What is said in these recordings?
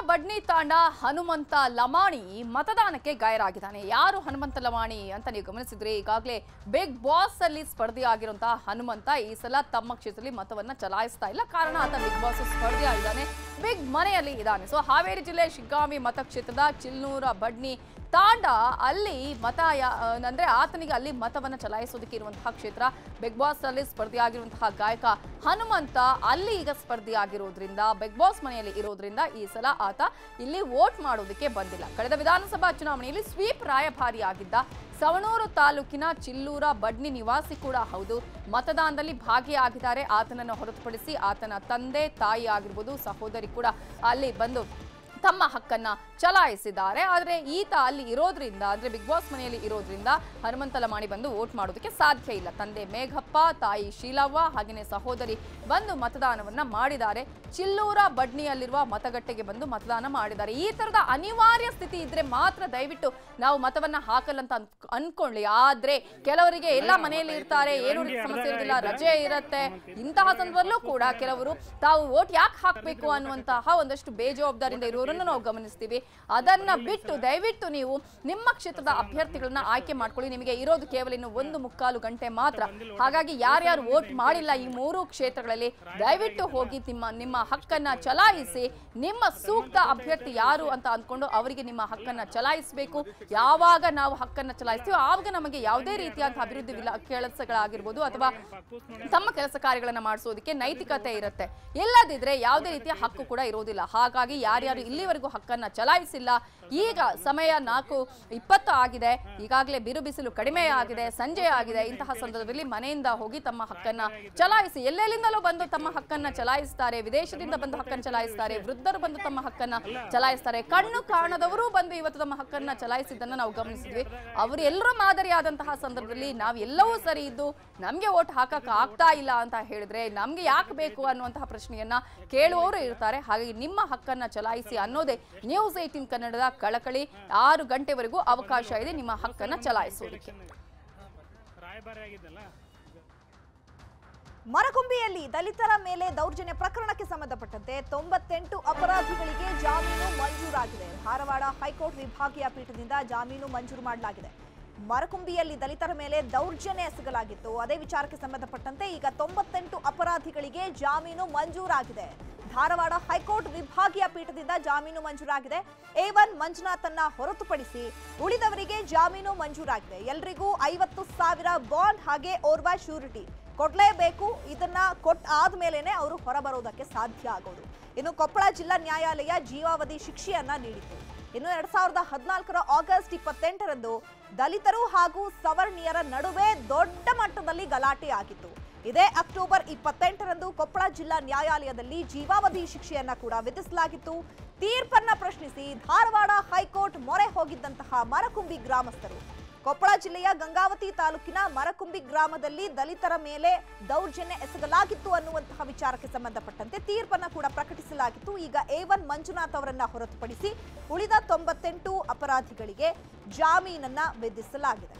ಬಡ್ನಿ ತಾಂಡ ಹನುಮಂತ ಲಮಾಣಿ ಮತದಾನಕ್ಕೆ ಗೈರಾಗಿದ್ದಾನೆ ಯಾರು ಹನುಮಂತ ಲಮಾಣಿ ಅಂತ ನೀವು ಗಮನಿಸಿದ್ರೆ ಈಗಾಗಲೇ ಬಿಗ್ ಬಾಸ್ ಅಲ್ಲಿ ಸ್ಪರ್ಧೆಯಾಗಿರುವಂತಹ ಹನುಮಂತ ಈ ಸಲ ತಮ್ಮ ಕ್ಷೇತ್ರದಲ್ಲಿ ಮತವನ್ನ ಚಲಾಯಿಸ್ತಾ ಇಲ್ಲ ಕಾರಣ ಆತ ಬಿಗ್ ಬಾಸ್ ಸ್ಪರ್ಧೆಯಾಗಿದ್ದಾನೆ ಬಿಗ್ ಮನೆಯಲ್ಲಿ ಇದ್ದಾನೆ ಸೊ ಹಾವೇರಿ ಜಿಲ್ಲೆ ಶಿಗ್ಗಾಂವಿ ಮತಕ್ಷೇತ್ರದ ಚಿಲ್ನೂರ ಬಡ್ನಿ ತಾಂಡ ಅಲ್ಲಿ ಮತ ಯಾ- ಅಂದ್ರೆ ಆತನಿಗೆ ಅಲ್ಲಿ ಮತವನ್ನ ಚಲಾಯಿಸೋದಕ್ಕೆ ಇರುವಂತಹ ಕ್ಷೇತ್ರ ಬಿಗ್ ಬಾಸ್ ಅಲ್ಲಿ ಸ್ಪರ್ಧೆಯಾಗಿರುವಂತಹ ಗಾಯಕ ಹನುಮಂತ ಅಲ್ಲಿ ಈಗ ಸ್ಪರ್ಧೆಯಾಗಿರೋದ್ರಿಂದ ಬಿಗ್ ಬಾಸ್ ಮನೆಯಲ್ಲಿ ಇರೋದ್ರಿಂದ ಈ ಸಲ ಆತ ಇಲ್ಲಿ ವೋಟ್ ಮಾಡೋದಕ್ಕೆ ಬಂದಿಲ್ಲ ಕಳೆದ ವಿಧಾನಸಭಾ ಚುನಾವಣೆಯಲ್ಲಿ ಸ್ವೀಪ್ ರಾಯಭಾರಿಯಾಗಿದ್ದ ಸವಣೂರು ತಾಲೂಕಿನ ಚಿಲ್ಲೂರ ಬಡ್ನಿ ನಿವಾಸಿ ಕೂಡ ಹೌದು ಮತದಾನದಲ್ಲಿ ಭಾಗಿಯಾಗಿದ್ದಾರೆ ಆತನನ್ನು ಹೊರತುಪಡಿಸಿ ಆತನ ತಂದೆ ತಾಯಿ ಆಗಿರ್ಬೋದು ಸಹೋದರಿ ಕೂಡ ಅಲ್ಲಿ ಬಂದು ತಮ್ಮ ಹಕ್ಕನ್ನ ಚಲಾಯಿಸಿದ್ದಾರೆ ಆದರೆ ಈತ ಅಲ್ಲಿ ಇರೋದ್ರಿಂದ ಅಂದ್ರೆ ಬಿಗ್ ಬಾಸ್ ಮನೆಯಲ್ಲಿ ಇರೋದ್ರಿಂದ ಹನುಮಂತ ಲಮಾಣಿ ಬಂದು ವೋಟ್ ಮಾಡೋದಕ್ಕೆ ಸಾಧ್ಯ ಇಲ್ಲ ತಂದೆ ಮೇಘಪ್ಪ ತಾಯಿ ಶೀಲವ್ವ ಹಾಗೆಯೇ ಸಹೋದರಿ ಬಂದು ಮತದಾನವನ್ನ ಮಾಡಿದ್ದಾರೆ ಚಿಲ್ಲೂರ ಬಡ್ನಿಯಲ್ಲಿರುವ ಮತಗಟ್ಟೆಗೆ ಬಂದು ಮತದಾನ ಮಾಡಿದ್ದಾರೆ ಈ ತರದ ಅನಿವಾರ್ಯ ಸ್ಥಿತಿ ಇದ್ರೆ ಮಾತ್ರ ದಯವಿಟ್ಟು ನಾವು ಮತವನ್ನ ಹಾಕಲ್ಲಂತ ಅನ್- ಅನ್ಕೊಳ್ಳಿ ಆದ್ರೆ ಕೆಲವರಿಗೆ ಎಲ್ಲ ಮನೆಯಲ್ಲಿ ಇರ್ತಾರೆ ಏನು ರೀತಿ ಸಮಸ್ಯೆ ಇರೋದಿಲ್ಲ ರಜೆ ಇರುತ್ತೆ ಇಂತಹ ಸಂದರ್ಭದಲ್ಲೂ ಕೂಡ ಕೆಲವರು ತಾವು ವೋಟ್ ಯಾಕೆ ಹಾಕಬೇಕು ಅನ್ನುವಂತಹ ಒಂದಷ್ಟು ಬೇಜವಾಬ್ದಾರಿಯಿಂದ ಇರುವವರನ್ನು ನಾವು ಗಮನಿಸ್ತೀವಿ ಅದನ್ನ ಬಿಟ್ಟು ದಯವಿಟ್ಟು ನೀವು ನಿಮ್ಮ ಕ್ಷೇತ್ರದ ಅಭ್ಯರ್ಥಿಗಳನ್ನ ಆಯ್ಕೆ ಮಾಡ್ಕೊಳ್ಳಿ ನಿಮಗೆ ಇರೋದು ಕೇವಲ ಇನ್ನು ಒಂದು ಮುಕ್ಕಾಲು ಗಂಟೆ ಮಾತ್ರ ಹಾಗಾಗಿ ಯಾರ್ಯಾರು ವೋಟ್ ಮಾಡಿಲ್ಲ ಈ ಮೂರು ಕ್ಷೇತ್ರಗಳಲ್ಲಿ ದಯವಿಟ್ಟು ಹೋಗಿ ನಿಮ್ಮ ನಿಮ್ಮ ಹಕ್ಕನ್ನ ಚಲಾಯಿಸಿ ನಿಮ್ಮ ಸೂಕ್ತ ಅಭ್ಯರ್ಥಿ ಯಾರು ಅಂತ ಅಂದ್ಕೊಂಡು ಅವರಿಗೆ ನಿಮ್ಮ ಹಕ್ಕನ್ನ ಚಲಾಯಿಸಬೇಕು ಯಾವಾಗ ನಾವು ಹಕ್ಕನ್ನ ಚಲಾಯಿಸ್ತೀವೋ ಆವಾಗ ನಮಗೆ ಯಾವುದೇ ರೀತಿಯಾದಂತಹ ಅಭಿವೃದ್ಧಿ ವಿಲ ಕೆಲಸಗಳಾಗಿರ್ಬೋದು ಅಥವಾ ತಮ್ಮ ಕೆಲಸ ಕಾರ್ಯಗಳನ್ನ ಮಾಡಿಸೋದಕ್ಕೆ ನೈತಿಕತೆ ಇರುತ್ತೆ ಇಲ್ಲದಿದ್ರೆ ಯಾವುದೇ ರೀತಿಯ ಹಕ್ಕು ಕೂಡ ಇರೋದಿಲ್ಲ ಹಾಗಾಗಿ ಯಾರ್ಯಾರು ಇಲ್ಲಿವರೆಗೂ ಹಕ್ಕನ್ನ ಚಲಾಯಿಸಿಲ್ಲ ಈಗ ಸಮಯ ನಾಲ್ಕು ಇಪ್ಪತ್ತು ಆಗಿದೆ ಈಗಾಗಲೇ ಬಿರು ಬಿಸಿಲು ಕಡಿಮೆ ಆಗಿದೆ ಸಂಜೆ ಆಗಿದೆ ಇಂತಹ ಸಂದರ್ಭದಲ್ಲಿ ಮನೆಯಿಂದ ಹೋಗಿ ತಮ್ಮ ಹಕ್ಕನ್ನ ಚಲಾಯಿಸಿ ಎಲ್ಲೆಲ್ಲಿಂದಲೂ ಬಂದು ತಮ್ಮ ಹಕ್ಕನ್ನ ಚಲಾಯಿಸ್ತಾರೆ ವಿದೇಶದಿಂದ ಬಂದು ಹಕ್ಕನ್ನು ಚಲಾಯಿಸ್ತಾರೆ ವೃದ್ಧರು ಬಂದು ತಮ್ಮ ಹಕ್ಕನ್ನ ಚಲಾಯಿಸ್ತಾರೆ ಕಣ್ಣು ಕಾಣದವರು ಬಂದು ಇವತ್ತು ತಮ್ಮ ಹಕ್ಕನ್ನ ಚಲಾಯಿಸಿದ್ದನ್ನ ನಾವು ಗಮನಿಸಿದ್ವಿ ಅವರು ಎಲ್ಲರೂ ಮಾದರಿಯಾದಂತಹ ಸಂದರ್ಭದಲ್ಲಿ ನಾವು ಎಲ್ಲವೂ ಸರಿ ಇದ್ದು ನಮಗೆ ಓಟ್ ಹಾಕಕ್ ಆಗ್ತಾ ಇಲ್ಲ ಅಂತ ಹೇಳಿದ್ರೆ ನಮ್ಗೆ ಯಾಕೆ ಬೇಕು ಅನ್ನುವಂತಹ ಪ್ರಶ್ನೆಯನ್ನ ಕೇಳುವವರು ಇರ್ತಾರೆ ಹಾಗಾಗಿ ನಿಮ್ಮ ಹಕ್ಕನ್ನ ಚಲಾಯಿಸಿ ಅನ್ನೋದೇ ನ್ಯೂಸ್ ಏಟೀನ್ ಕನ್ನಡದ ಕಳಕಳಿ ಆರು ಗಂಟೆವರೆಗೂ ಅವಕಾಶ ಇದೆ ನಿಮ್ಮ ಹಕ್ಕನ್ನ ಚಲಾಯಿಸೋದಕ್ಕೆ ರಾಯಭಾರಿ ಆಗಿದ್ದಲ್ಲ ಮರಗುಂಬಿಯಲ್ಲಿ ದಲಿತರ ಮೇಲೆ ದೌರ್ಜನ್ಯ ಪ್ರಕರಣಕ್ಕೆ ಸಂಬಂಧಪಟ್ಟಂತೆ ತೊಂಬತ್ತೆಂಟು ಅಪರಾಧಿಗಳಿಗೆ ಜಾಮೀನು ಮಂಜೂರಾಗಿದೆ ಧಾರವಾಡ ಹೈಕೋರ್ಟ್ ವಿಭಾಗೀಯ ಪೀಠದಿಂದ ಜಾಮೀನು ಮಂಜೂರು ಮಾಡಲಾಗಿದೆ ಮರಕುಂಬಿಯಲ್ಲಿ ದಲಿತರ ಮೇಲೆ ದೌರ್ಜನ್ಯ ಎಸಗಲಾಗಿತ್ತು ಅದೇ ವಿಚಾರಕ್ಕೆ ಸಂಬಂಧಪಟ್ಟಂತೆ ಈಗ ತೊಂಬತ್ತೆಂಟು ಅಪರಾಧಿಗಳಿಗೆ ಜಾಮೀನು ಮಂಜೂರಾಗಿದೆ ಧಾರವಾಡ ಹೈಕೋರ್ಟ್ ವಿಭಾಗೀಯ ಪೀಠದಿಂದ ಜಾಮೀನು ಮಂಜೂರಾಗಿದೆ ಎ ಒನ್ ಮಂಜುನಾಥನ್ನ ಹೊರತುಪಡಿಸಿ ಉಳಿದವರಿಗೆ ಜಾಮೀನು ಮಂಜೂರಾಗಿದೆ ಎಲ್ರಿಗೂ ಐವತ್ತು ಸಾವಿರ ಬಾಂಡ್ ಹಾಗೆ ಓರ್ವ ಶ್ಯೂರಿಟಿ ಕೊಡ್ಲೇಬೇಕು ಇದನ್ನ ಕೊಟ್ಟ ಆದ್ಮೇಲೆನೆ ಅವರು ಹೊರಬರೋದಕ್ಕೆ ಸಾಧ್ಯ ಆಗೋದು ಇನ್ನು ಕೊಪ್ಪಳ ಜಿಲ್ಲಾ ನ್ಯಾಯಾಲಯ ಜೀವಾವಧಿ ಶಿಕ್ಷೆಯನ್ನ ನೀಡಿತು ಇನ್ನು ಎರಡ್ ಸಾವಿರದ ಹದಿನಾಲ್ಕರ ಆಗಸ್ಟ್ ಇಪ್ಪತ್ತೆಂಟರಂದು ದಲಿತರು ಹಾಗೂ ಸವರ್ಣೀಯರ ನಡುವೆ ದೊಡ್ಡ ಮಟ್ಟದಲ್ಲಿ ಗಲಾಟೆ ಆಗಿತ್ತು ಇದೇ ಅಕ್ಟೋಬರ್ ಇಪ್ಪತ್ತೆಂಟರಂದು ಕೊಪ್ಪಳ ಜಿಲ್ಲಾ ನ್ಯಾಯಾಲಯದಲ್ಲಿ ಜೀವಾವಧಿ ಶಿಕ್ಷೆಯನ್ನ ಕೂಡ ವಿಧಿಸಲಾಗಿತ್ತು ತೀರ್ಪನ್ನ ಪ್ರಶ್ನಿಸಿ ಧಾರವಾಡ ಹೈಕೋರ್ಟ್ ಮೊರೆ ಹೋಗಿದ್ದಂತಹ ಮರಕುಂಬಿ ಗ್ರಾಮಸ್ಥರು ಕೊಪ್ಪಳ ಜಿಲ್ಲೆಯ ಗಂಗಾವತಿ ತಾಲೂಕಿನ ಮರಕುಂಬಿ ಗ್ರಾಮದಲ್ಲಿ ದಲಿತರ ಮೇಲೆ ದೌರ್ಜನ್ಯ ಎಸಗಲಾಗಿತ್ತು ಅನ್ನುವಂತಹ ವಿಚಾರಕ್ಕೆ ಸಂಬಂಧಪಟ್ಟಂತೆ ತೀರ್ಪನ್ನ ಕೂಡ ಪ್ರಕಟಿಸಲಾಗಿತ್ತು ಈಗ ಎ ಒನ್ ಮಂಜುನಾಥ್ ಅವರನ್ನ ಹೊರತುಪಡಿಸಿ ಉಳಿದ ತೊಂಬತ್ತೆಂಟು ಅಪರಾಧಿಗಳಿಗೆ ಜಾಮೀನನ್ನ ವಿಧಿಸಲಾಗಿದೆ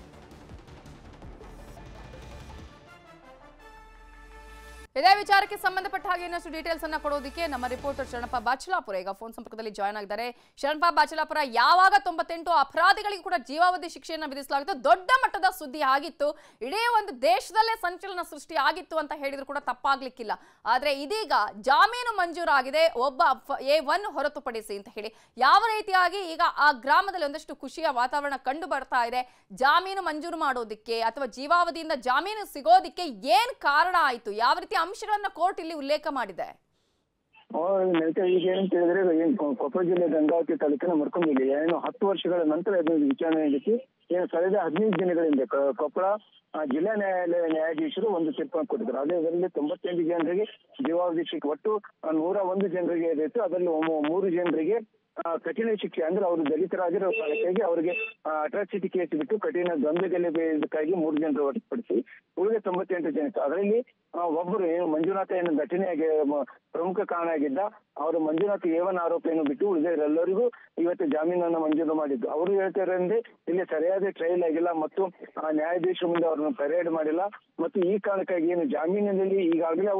ಇದೇ ವಿಚಾರಕ್ಕೆ ಸಂಬಂಧಪಟ್ಟ ಹಾಗೆ ಇನ್ನಷ್ಟು ಡೀಟೇಲ್ಸ್ ಅನ್ನ ಕೊಡೋದಕ್ಕೆ ನಮ್ಮ ರಿಪೋರ್ಟರ್ ಶರಣಪ್ಪ ಬಾಚಲಾಪುರ ಈಗ ಫೋನ್ ಸಂಪರ್ಕದಲ್ಲಿ ಜಾಯ್ನ್ ಆಗಿದ್ದಾರೆ ಶರಣಪ್ಪ ಬಾಚಲಾಪುರ ಯಾವಾಗ ತೊಂಬತ್ತೆಂಟು ಅಪರಾಧಿಗಳಿಗೆ ಕೂಡ ಜೀವಾವಧಿ ಶಿಕ್ಷೆಯನ್ನು ವಿಧಿಸಲಾಗಿತ್ತು ದೊಡ್ಡ ಮಟ್ಟದ ಸುದ್ದಿ ಆಗಿತ್ತು ಇಡೀ ಒಂದು ದೇಶದಲ್ಲೇ ಸಂಚಲನ ಸೃಷ್ಟಿ ಆಗಿತ್ತು ಅಂತ ಹೇಳಿದ್ರು ಕೂಡ ತಪ್ಪಾಗ್ಲಿಕ್ಕಿಲ್ಲ ಆದ್ರೆ ಇದೀಗ ಜಾಮೀನು ಮಂಜೂರಾಗಿದೆ ಒಬ್ಬ ಎ ಒನ್ ಹೊರತುಪಡಿಸಿ ಅಂತ ಹೇಳಿ ಯಾವ ರೀತಿಯಾಗಿ ಈಗ ಆ ಗ್ರಾಮದಲ್ಲಿ ಒಂದಷ್ಟು ಖುಷಿಯ ವಾತಾವರಣ ಕಂಡು ಬರ್ತಾ ಇದೆ ಜಾಮೀನು ಮಂಜೂರು ಮಾಡೋದಕ್ಕೆ ಅಥವಾ ಜೀವಾವಧಿಯಿಂದ ಜಾಮೀನು ಸಿಗೋದಿಕ್ಕೆ ಏನ್ ಕಾರಣ ಆಯ್ತು ಯಾವ ರೀತಿ ಅಂಶಗಳನ್ನ ಕೋರ್ಟ್ ಇಲ್ಲಿ ಉಲ್ಲೇಖ ಮಾಡಿದೆ ನೈತೆ ಈಗ ಏನಂತ ಹೇಳಿದ್ರೆ ಏನು ಕೊ- ಕೊಪ್ಪಳ ಜಿಲ್ಲೆ ಗಂಗಾವತಿ ತಾಲೂಕಿನ ಮರ್ಕೊಂಬಿಲ್ಲಿ ಏನು ಹತ್ತು ವರ್ಷಗಳ ನಂತರ ಇದು ವಿಚಾರಣೆ ನಡೆಸಿ ಏನು ಕಳೆದ ಹದಿನೈದು ದಿನಗಳಿಂದ ಕ- ಕೊಪ್ಪಳ ಆ, ಜಿಲ್ಲಾ ನ್ಯಾಯಾಲಯ ನ್ಯಾಯಾಧೀಶರು ಒಂದು ತೀರ್ಪನ್ನು ಕೊಟ್ಟಿದ್ರು ಅದೇ ಇದರಲ್ಲಿ ತೊಂಬತ್ತೆಂಟು ಜನರಿಗೆ ಜೀವಾವಧಿ ಶಿಕ್ಷೆ ಒಟ್ಟು ಆ, ನೂರ ಒಂದು ಜನರಿಗೆ ಇತ್ತು ಅದರಲ್ಲಿ ಒಮ್ಮೆ ಮೂರು ಜನರಿಗೆ ಆ, ಕಠಿಣ ಶಿಕ್ಷೆ ಅಂದ್ರೆ ಅವರು ದಲಿತರಾಗಿರೋ ಕಾರಣಕ್ಕಾಗಿ ಅವರಿಗೆ ಅಟ್ರಾಸಿಟಿ ಕೇಸ್ ಬಿಟ್ಟು ಕಠಿಣ ದ್ವಂದ್ವದಲ್ಲಿ ಇದಕ್ಕಾಗಿ ಮೂರು ಜನರು ಹೊರತುಪಡಿಸಿ ಉಳಿದ ತೊಂಬತ್ತೆಂಟು ಜನ ಇತ್ತು. ಅದರಲ್ಲಿ ಆ, ಒಬ್ಬರು ಏನು ಮಂಜುನಾಥ ಏನು ಘಟನೆಯಾಗಿ ಮ- ಪ್ರಮುಖ ಕಾರಣ ಆಗಿದ್ದ ಅವರು ಮಂಜುನಾಥ್ ಏವನ್ ಆರೋಪಿಯನ್ನು ಬಿಟ್ಟು ಉಳಿದವರೆಲ್ಲರಿಗೂ ಇವತ್ತು ಜಾಮೀನನ್ನು ಮಂಜೂರು ಮಾಡಿದ್ದು ಅವರು ಹೇಳ್ತಾರಂದ್ರೆ ಇಲ್ಲಿ ಸರಿಯಾದ ಟ್ರಯಲ್ ಆಗಿಲ್ಲ ಮತ್ತು ಆ ನ್ಯಾಯಾಧೀಶರ ಮುಂದೆ ಅವರನ್ನು ಪರೇಡ್ ಮಾಡಿಲ್ಲ ಮತ್ತು ಈ ಕಾರಣಕ್ಕಾಗಿ ಏನು ಜಾಮೀನಿನಲ್ಲಿ ಈಗಾಗಲೇ ಅವರು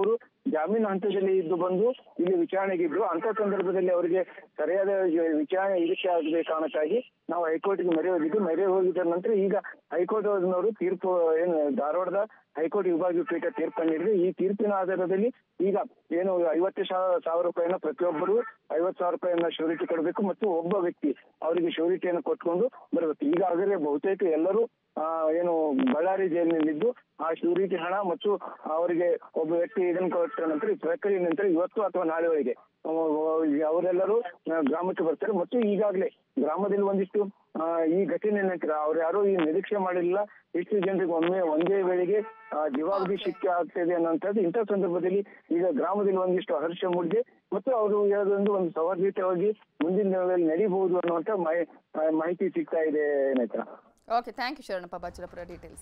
ಜಾಮೀನು ಹಂತದಲ್ಲಿ ಇದ್ದು ಬಂದು ಇಲ್ಲಿ ವಿಚಾರಣೆಗಿದ್ರು ಅಂತ ಸಂದರ್ಭದಲ್ಲಿ ಅವರಿಗೆ ಸರಿಯಾದ ವಿ- ವಿಚಾರಣೆ ಇದಕ್ಕೆ ಆಗದೆ ಕಾರಣಕ್ಕಾಗಿ ನಾವು ಹೈಕೋರ್ಟ್ಗೆ ಮೊರೆ ಹೋಗಿದ್ದು ಮೊರೆ ಹೋಗಿದ ನಂತರ ಈಗ ಹೈಕೋರ್ಟ್ ನವರು ತೀರ್ಪು ಏನು ಧಾರವಾಡದ ಹೈಕೋರ್ಟ್ ವಿಭಾಗೀಯ ಪೀಠ ತೀರ್ಪು ನೀಡಿದೆ ಈ ತೀರ್ಪಿನ ಆಧಾರದಲ್ಲಿ ಈಗ ಏನು ಐವತ್ತು ಸಾವಿರ ಸಾವಿರ ರೂಪಾಯಿನ ಪ್ರತಿಯೊಬ್ಬರು ಐವತ್ತು ಸಾವಿರ ರೂಪಾಯಿಯನ್ನ ಶ್ಯೂರಿಟಿ ಕೊಡಬೇಕು ಮತ್ತು ಒಬ್ಬ ವ್ಯಕ್ತಿ ಅವರಿಗೆ ಶ್ಯೂರಿಟಿಯನ್ನು ಕೊಟ್ಕೊಂಡು ಬರಬೇಕು ಈಗಾಗಲೇ ಬಹುತೇಕ ಎಲ್ಲರೂ ಆ, ಏನು ಬಳ್ಳಾರಿ ಜೈಲಿನಲ್ಲಿದ್ದು ಆ ಶ್ಯೂರಿಟಿ ಹಣ ಮತ್ತು ಅವರಿಗೆ ಒಬ್ಬ ವ್ಯಕ್ತಿ ಇದನ್ನು ಕೊಟ್ಟ ನಂತರ ಈ ಪ್ರಕ್ರಿಯೆ ನಂತರ ಇವತ್ತು ಅಥವಾ ನಾಳೆವರೆಗೆ ಆ, ಅವರೆಲ್ಲರೂ ಆ, ಗ್ರಾಮಕ್ಕೆ ಬರ್ತಾರೆ ಮತ್ತು ಈಗಾಗಲೇ ಗ್ರಾಮದಲ್ಲಿ ಒಂದಿಷ್ಟು ಆ, ಈ ಘಟನೆ ನಂತರ ಅವ್ರು ಯಾರು ಈ ನಿರೀಕ್ಷೆ ಮಾಡಿಲ್ಲ ಇಷ್ಟು ಜನರಿಗೆ ಒಮ್ಮೆ ಒಂದೇ ವೇಳೆಗೆ ಆ, ಜೀವಾವಧಿ ಶಿಕ್ಷೆ ಆಗ್ತದೆ ಅನ್ನೋಂಥದ್ದು ಇಂಥ ಸಂದರ್ಭದಲ್ಲಿ ಈಗ ಗ್ರಾಮದಲ್ಲಿ ಒಂದಿಷ್ಟು ಹರ್ಷ ಮೂಡಿದೆ ಮತ್ತು ಅವರು ಹೇಳೋದೊಂದು ಒಂದು ಸೌಹಾರ್ದಯುತವಾಗಿ ಮುಂದಿನ ದಿನಗಳಲ್ಲಿ ನಡೀಬಹುದು ಅನ್ನುವಂಥ ಮಾಹಿ- ಮಾಹಿತಿ ಸಿಗ್ತಾ ಇದೆ Netra okay thank you Sharanappa Bachalapura details